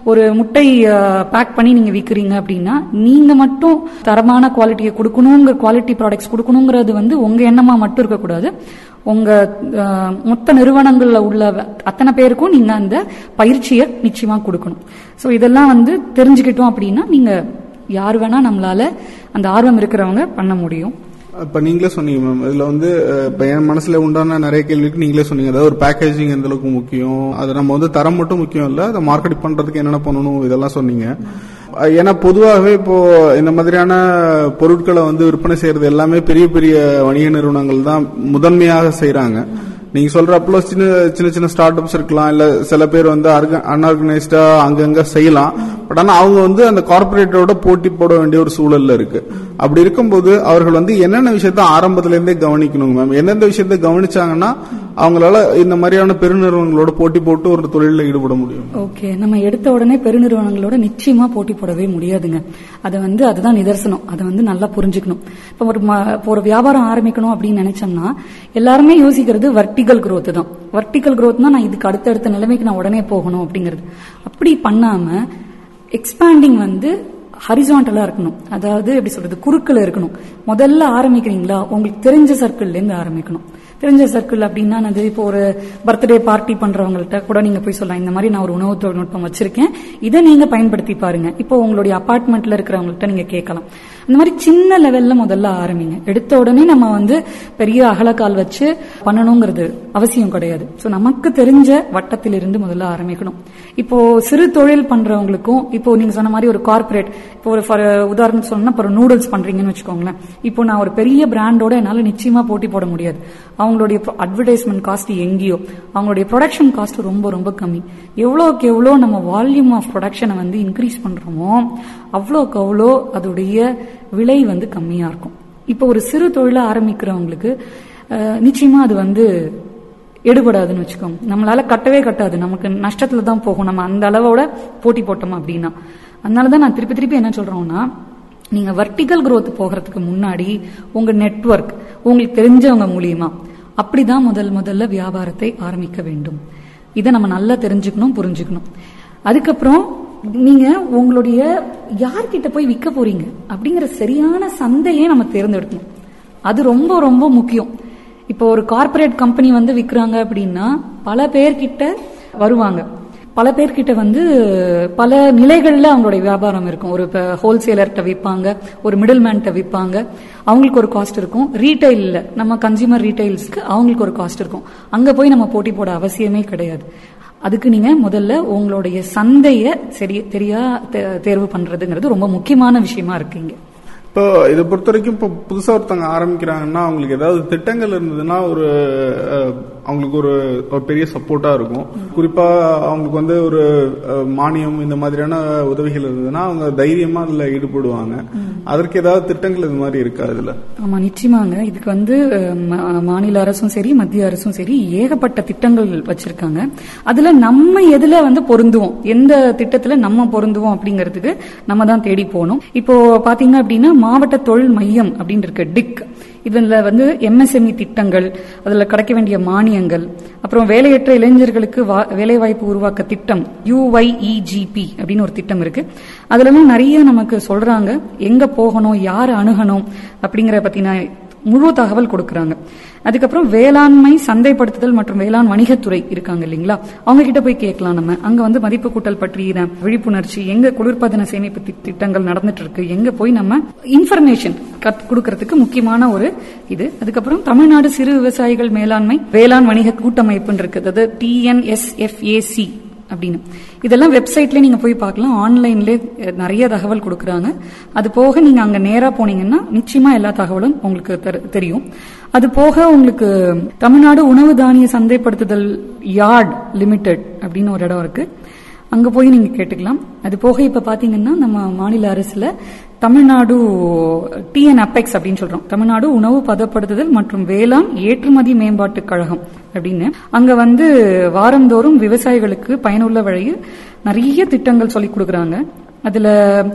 ஒரு முட்டை பேக் பண்ணி நீங்க விக்கிறீங்க அப்படின்னா நீங்க மட்டும் தரமான குவாலிட்டியை கொடுக்கணுங்கிற குவாலிட்டி ப்ராடக்ட்ஸ் கொடுக்கணுங்கிறது வந்து உங்க எண்ணமா மட்டும் இருக்கக்கூடாது உங்க அஹ், மொத்த நிறுவனங்கள்ல உள்ள அத்தனை பேருக்கும் நீங்க அந்த பயிற்சியை நிச்சயமா கொடுக்கணும் சோ இதெல்லாம் வந்து தெரிஞ்சுக்கிட்டோம் அப்படின்னா நீங்க யார் வேணா நம்மளால அந்த ஆர்வம் இருக்கிறவங்க பண்ண முடியும் இப்ப நீங்களே சொன்னீங்க மேம் இதுல வந்து அஹ், இப்ப என் மனசுல உண்டான நிறைய கேள்விக்கு நீங்களே சொன்னீங்க அதாவது ஒரு பேக்கேஜிங் எந்த அளவுக்கு முக்கியம் அது நம்ம வந்து தரம் மட்டும் முக்கியம் இல்ல அதை மார்க்கெட் பண்றதுக்கு என்னென்ன பண்ணணும் இதெல்லாம் சொன்னீங்க அஹ், ஏன்னா பொதுவாகவே இப்போ இந்த மாதிரியான பொருட்களை வந்து விற்பனை செய்யறது எல்லாமே பெரிய பெரிய வணிக நிறுவனங்கள் தான் முதன்மையாக செய்றாங்க நீங்க சொல்றப்பல சின்ன சின்ன சின்ன ஸ்டார்ட் அப்ஸ் இருக்கலாம் இல்ல சில பேர் வந்து அன்ஆர்கனைஸ்டா அங்கங்க செய்யலாம் பட் ஆனா அவங்க வந்து அந்த கார்பரேட்டோட போட்டி போட வேண்டிய ஒரு சூழல்ல இருக்கு அப்படி இருக்கும்போது அவர்கள் வந்து என்னென்ன விஷயத்த ஆரம்பத்துல இருந்தே கவனிக்கணுங்க மேம் எந்தெந்த விஷயத்த கவனிச்சாங்கன்னா அவங்களால இந்த மாதிரியான பெருநிறுவனங்களோட போட்டி போட்டு ஒரு தொழிலில் ஈடுபட முடியும் ஓகே நம்ம எடுத்த உடனே பெருநிறுவனங்களோட நிச்சயமா போட்டி போடவே முடியாதுங்க அது வந்து அதுதான் நிதர்சனம் அதை வந்து நல்லா புரிஞ்சுக்கணும் இப்போ ஒரு ம- இப்போ ஒரு வியாபாரம் ஆரம்பிக்கணும் அப்படின்னு நினைச்சோம்னா எல்லாருமே யோசிக்கிறது வர்டிகல் growth தான் வர்டிகல் growthனா நான் இதுக்கு அடுத்தடுத்த நிலைமைக்கு நான் உடனே போகணும் அப்படிங்கிறது அப்படி பண்ணாம எக்ஸ்பேண்டிங் வந்து ஹரிசாண்டலா இருக்கணும் அதாவது எப்படி சொல்றது குறுக்கல இருக்கணும் முதல்ல ஆரம்பிக்கிறீங்களா உங்களுக்கு தெரிஞ்ச சர்க்கிள்ல இருந்து ஆரம்பிக்கணும் தெரிஞ்ச சர்க்கிள் அப்படின்னா அது இப்போ ஒரு பர்த்டே பார்ட்டி பண்றவங்கள்ட்ட கூட நீங்க போய் சொல்லலாம் இந்த மாதிரி நான் ஒரு உணவு தொழில்நுட்பம் வச்சிருக்கேன் இதை நீங்க பயன்படுத்தி பாருங்க இப்போ உங்களுடைய அபார்ட்மெண்ட்ல இருக்கிறவங்கள்ட்ட நீங்க கேட்கலாம் அந்த மாதிரி சின்ன லெவல்ல முதல்ல ஆரம்பிங்க எடுத்த உடனே நம்ம வந்து பெரிய அகலக்கால் வச்சு பண்ணணுங்கிறது அவசியம் கிடையாது சோ நமக்கு தெரிஞ்ச வட்டத்திலிருந்து முதல்ல ஆரம்பிக்கணும் இப்போ சிறு தொழில் பண்றவங்களுக்கும் இப்போ நீங்க சொன்ன மாதிரி ஒரு கார்ப்பரேட் இப்போ ஒரு for உதாரணம் சொல்லணும்னா இப்போ ஒரு நூடுல்ஸ் பண்றீங்கன்னு வச்சுக்கோங்களேன் இப்போ நான் ஒரு பெரிய பிராண்டோட என்னால நிச்சயமா போட்டி போட முடியாது அவங்களுடைய அட்வர்டைஸ்மெண்ட் காஸ்ட் எங்கேயோ அவங்களுடைய ப்ரொடக்ஷன் காஸ்ட் ரொம்ப ரொம்ப கம்மி எவ்வளோக்கு எவ்வளோ நம்ம வால்யூம் ஆஃப் ப்ரொடக்ஷனை வந்து இன்க்ரீஸ் பண்றோமோ அவ்வளோக்கு அவ்வளோ அதோடைய விலை வந்து கம்மியா இருக்கும் இப்போ ஒரு சிறு தொழிலை ஆரம்பிக்கிறவங்களுக்கு அஹ், நிச்சயமா அது வந்து எடுபடாதுன்னு வச்சுக்கோங்க நம்மளால கட்டவே கட்டாது நமக்கு நஷ்டத்துல தான் போகும் நம்ம அந்த அளவோட போட்டி போட்டோம் அப்படின்னா அதனாலதான் நான் திருப்பி திருப்பி என்ன சொல்றோம்னா நீங்க வர்டிகல் growth போகிறதுக்கு முன்னாடி உங்க நெட்வொர்க் உங்களுக்கு தெரிஞ்சவங்க மூலியமா அப்படிதான் முதல் முதல்ல வியாபாரத்தை ஆரம்பிக்க வேண்டும் இதை நம்ம நல்லா தெரிஞ்சுக்கணும் புரிஞ்சுக்கணும் அதுக்கப்புறம் நீங்க உங்களுடைய யார்கிட்ட போய் விற்க போறீங்க அப்படிங்கிற சரியான சந்தையை நம்ம தேர்ந்தெடுக்கணும் அது ரொம்ப ரொம்ப முக்கியம் இப்போ ஒரு கார்ப்பரேட் கம்பெனி வந்து விக்கிறாங்க அப்படின்னா பல பேர்கிட்ட வருவாங்க பல பேர்கிட்ட வந்து பல நிலைகள்ல அவங்களுடைய வியாபாரம் இருக்கும் ஒரு ஹோல்சேலர்கிட்ட விற்பாங்க ஒரு மிடில் மேன்கிட்ட விற்பாங்க அவங்களுக்கு ஒரு காஸ்ட் இருக்கும் ரீட்டைல்ல நம்ம கன்சியூமர் ரீட்டைல்ஸ்க்கு அவங்களுக்கு ஒரு காஸ்ட் இருக்கும் அங்க போய் நம்ம போட்டி போட அவசியமே கிடையாது அதுக்கு நீங்க முதல்ல உங்களுடைய சந்தைய சரி தெரியா தே- தேர்வு பண்றதுங்கிறது ரொம்ப முக்கியமான விஷயமா இருக்குங்க இப்போ இதை பொறுத்த வரைக்கும் இப்போ புதுசா ஒருத்தவங்க ஆரம்பிக்கிறாங்கன்னா அவங்களுக்கு ஏதாவது திட்டங்கள் இருந்ததுன்னா ஒரு அஹ், அவங்களுக்கு ஒரு ஒரு பெரிய சப்போர்ட்டா இருக்கும் குறிப்பா அவங்களுக்கு வந்து ஒரு அஹ், மானியம் இந்த மாதிரியான உதவிகள் இருந்ததுன்னா அவங்க தைரியமா அதுல ஈடுபடுவாங்க அதற்கு ஏதாவது திட்டங்கள் இது மாதிரி இருக்கா இதுல ஆமா நிச்சயமாங்க இதுக்கு வந்து அஹ், ம- மாநில அரசும் சரி மத்திய அரசும் சரி ஏகப்பட்ட திட்டங்கள் வச்சிருக்காங்க அதுல நம்ம எதுல வந்து பொருந்துவோம் எந்த திட்டத்துல நம்ம பொருந்துவோம் அப்படிங்கிறதுக்கு நம்ம தான் தேடி போகணும் இப்போ பாத்தீங்க அப்படின்னா மாவட்ட தொழில் மையம் அப்படின்னு இருக்கு டிக் இதுல வந்து எம்எஸ்எம்இ திட்டங்கள் அதுல கிடைக்க வேண்டிய மானியங்கள் அப்புறம் வேலையற்ற இளைஞர்களுக்கு வா- வேலைவாய்ப்பு உருவாக்க திட்டம் யுஐஇஜிபி அப்படின்னு ஒரு திட்டம் இருக்கு அதுலலாம் நிறைய நமக்கு சொல்றாங்க எங்க போகணும் யார் அணுகணும் அப்படிங்கிற பத்தின முழு தகவல் கொடுக்கறாங்க அதுக்கப்புறம் வேளாண்மை சந்தைப்படுத்துதல் மற்றும் வேளாண் வணிகத்துறை இருக்காங்க இல்லைங்களா அவங்க கிட்ட போய் கேட்கலாம் நம்ம அங்க வந்து மதிப்பு கூட்டல் பற்றின விழிப்புணர்ச்சி எங்க குளிர்பதன சேமிப்பு தி- திட்டங்கள் நடந்துட்டு இருக்கு எங்க போய் நம்ம இன்ஃபர்மேஷன் கத் கொடுக்கறதுக்கு முக்கியமான ஒரு இது அதுக்கப்புறம் தமிழ்நாடு சிறு விவசாயிகள் மேலாண்மை வேளாண் வணிக கூட்டமைப்புன்னு இருக்கு அதாவது டிஎன்எஸ்எஃப்ஏசி அப்படின்னு இதெல்லாம் வெப்சைட்ல நீங்க போய் பார்க்கலாம் ஆன்லைன்ல நிறைய தகவல் கொடுக்கறாங்க அது போக நீங்க அங்க நேரா போனீங்கன்னா நிச்சயமா எல்லா தகவலும் உங்களுக்கு தெரி- தெரியும் அது போக உங்களுக்கு தமிழ்நாடு உணவு தானிய சந்தைப்படுத்துதல் யார்ட் லிமிடெட் அப்படின்னு ஒரு இடம் இருக்கு அங்க போய் நீங்க கேட்டுக்கலாம் அது போக இப்ப பாத்தீங்கன்னா நம்ம மாநில அரசுல தமிழ்நாடு டிஎன் அப்பெக்ஸ் அப்படின்னு சொல்றோம் தமிழ்நாடு உணவு பதப்படுத்துதல் மற்றும் வேளாண் ஏற்றுமதி மேம்பாட்டுக் கழகம் அப்படின்னு அங்க வந்து வாரந்தோறும் விவசாயிகளுக்கு பயனுள்ள வழியில் நிறைய திட்டங்கள் சொல்லி கொடுக்கறாங்க அதுல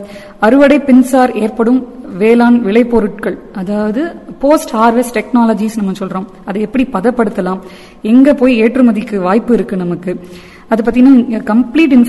அறுவடை பின்சார் ஏற்படும் வேளாண் விளைபொருட்கள் அதாவது போஸ்ட் ஹார்வெஸ்ட் டெக்னாலஜிஸ் நம்ம சொல்றோம் அதை எப்படி பதப்படுத்தலாம் எங்க போய் ஏற்றுமதிக்கு வாய்ப்பு இருக்கு நமக்கு அதை பத்தின கம்ப்ளீட்